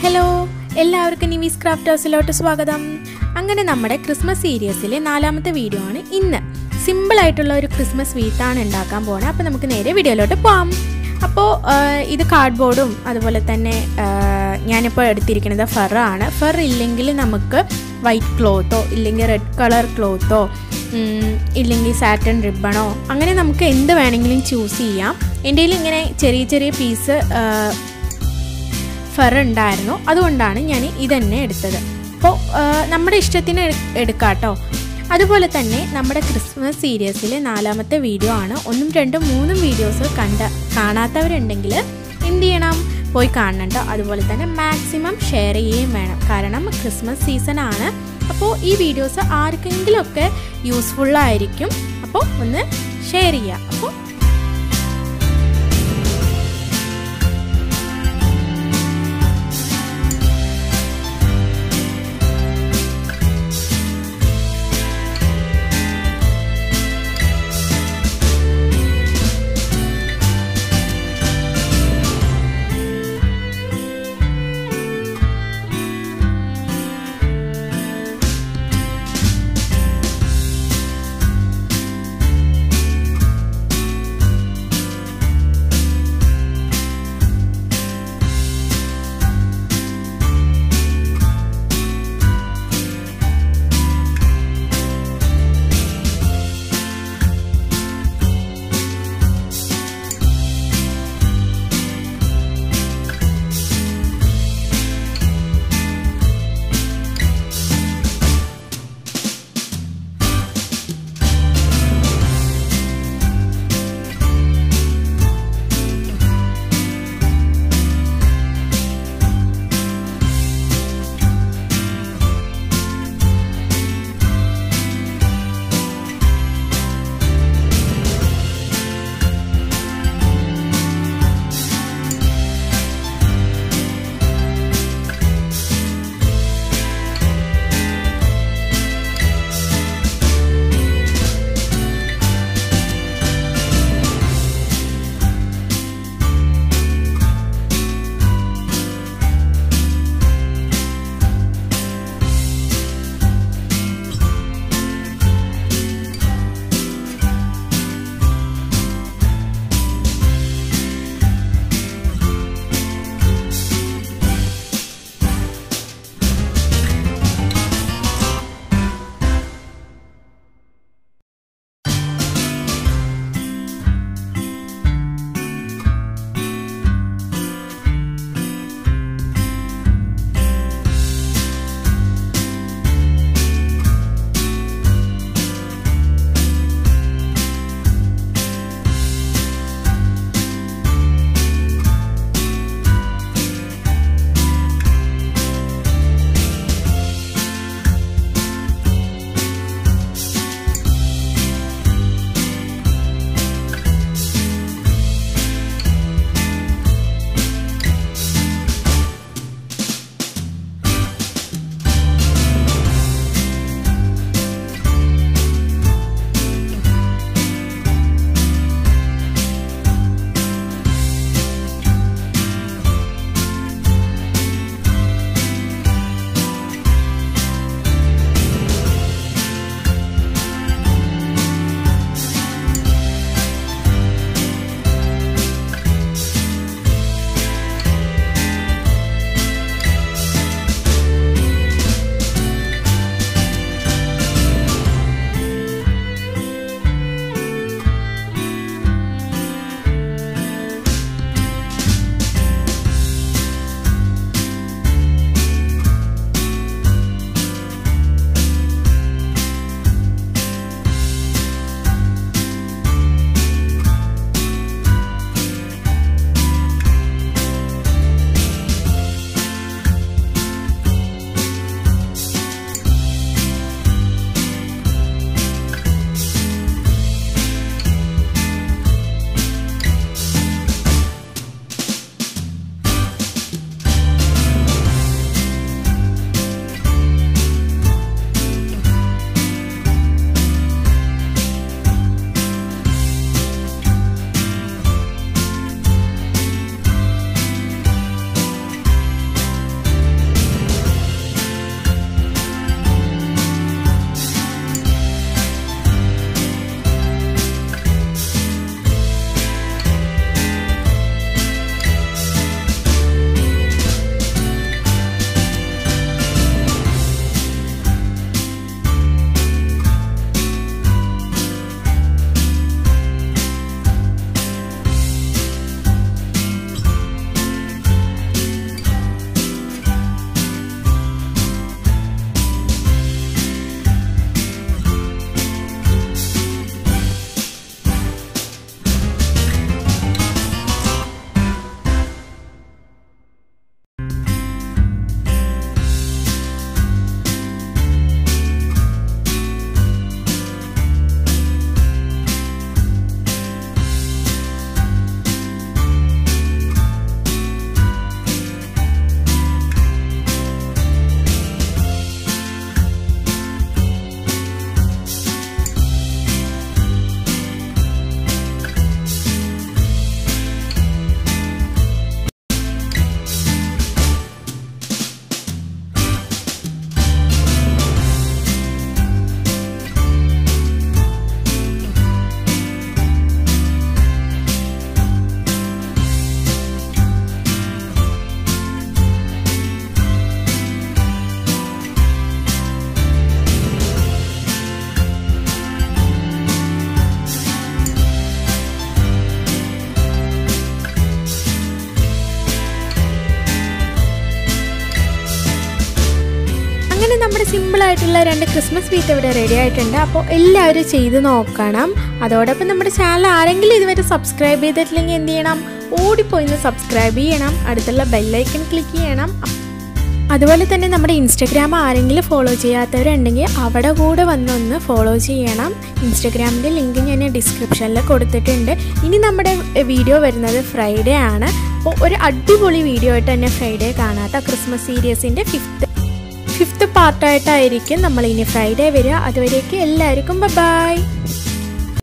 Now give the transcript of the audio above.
hello എല്ലാവർക്കും നിവീസ് craft ഹൗസിലോട്ട് സ്വാഗതം അങ്ങനെ നമ്മുടെ ക്രിസ്മസ് സീരീസിലെ നാലാമത്തെ വീഡിയോ ആണ് ഇന്ന് സിമ്പിൾ ആയിട്ടുള്ള ഒരു ക്രിസ്മസ് വീട്ടാണ് ഉണ്ടാക്കാൻ പോകുന്നത് അപ്പോൾ നമുക്ക് നേരെ വീഡിയോയിലോട്ട് പോവാം അപ്പോൾ ഇത് കാർഡ്ബോർഡും അതുപോലെ തന്നെ ആ, ഞാനിപ്പോൾ എടുത്തിരിക്കുന്നത് ഫർ ആണ് ഫർ ഇല്ലെങ്കിൽ നമുക്ക് വൈറ്റ് ക്ലോത്തോ ഇല്ലെങ്കിൽ റെഡ് കളർ ക്ലോത്തോ ഇല്ലെങ്കിൽ സാറ്റൺ റിബണോ അങ്ങനെ നമുക്ക് എന്ത് വേണമെങ്കിലും ചൂസ് ചെയ്യാം എൻ്റെ കയ്യിൽ ഇങ്ങനെ ചെറിയ ചെറിയ പീസ് ഫർ ഉണ്ടായിരുന്നു അതുകൊണ്ടാണ് ഞാൻ ഇതന്നെ എടുത്തത് അപ്പോൾ നമ്മുടെ ഇഷ്ടത്തിന് എട്- എടുക്കാം കേട്ടോ അതുപോലെ തന്നെ നമ്മുടെ ക്രിസ്മസ് സീരീസിലെ നാലാമത്തെ വീഡിയോ ആണ് ഒന്നും രണ്ടും മൂന്നും വീഡിയോസ് കണ്ട കാണാത്തവരുണ്ടെങ്കിൽ എന്ത് ചെയ്യണം പോയി കാണണം കേട്ടോ അതുപോലെ തന്നെ മാക്സിമം ഷെയർ ചെയ്യുകയും വേണം കാരണം ക്രിസ്മസ് സീസൺ ആണ് അപ്പോൾ ഈ വീഡിയോസ് ആർക്കെങ്കിലുമൊക്കെ യൂസ്ഫുള്ളായിരിക്കും അപ്പോൾ ഒന്ന് ഷെയർ ചെയ്യുക അപ്പോൾ അങ്ങനെ നമ്മുടെ സിമ്പിളായിട്ടുള്ള രണ്ട് ക്രിസ്മസ് സ്വീറ്റ് ഇവിടെ റെഡി ആയിട്ടുണ്ട് അപ്പോൾ എല്ലാവരും ചെയ്ത് നോക്കണം അതോടൊപ്പം നമ്മുടെ ചാനൽ ആരെങ്കിലും ഇതുവരെ സബ്സ്ക്രൈബ് ചെയ്തിട്ടില്ലെങ്കിൽ എന്ത് ചെയ്യണം ഓടിപ്പോയി ഒന്ന് സബ്സ്ക്രൈബ് ചെയ്യണം അടുത്തുള്ള ബെല്ലൈക്കൺ ക്ലിക്ക് ചെയ്യണം അതുപോലെ തന്നെ നമ്മുടെ ഇൻസ്റ്റഗ്രാം ആരെങ്കിലും ഫോളോ ചെയ്യാത്തവരുണ്ടെങ്കിൽ അവിടെ കൂടെ വന്നൊന്ന് ഫോളോ ചെയ്യണം ഇൻസ്റ്റഗ്രാമിൻ്റെ ലിങ്ക് ഞാൻ ഡിസ്ക്രിപ്ഷനിൽ കൊടുത്തിട്ടുണ്ട് ഇനി നമ്മുടെ വീഡിയോ വരുന്നത് ഫ്രൈഡേ ആണ് അപ്പോൾ ഒരു അടിപൊളി വീഡിയോ ആയിട്ട് തന്നെ ഫ്രൈഡേ കാണാത്ത ക്രിസ്മസ് സീരീസിൻ്റെ ഫിഫ്ത്ത് ഫിഫ്ത്ത് പാർട്ടായിട്ടായിരിക്കും നമ്മൾ ഇനി ഫ്രൈഡേ വരിക അതുവരേക്കും എല്ലാവർക്കും ബൈ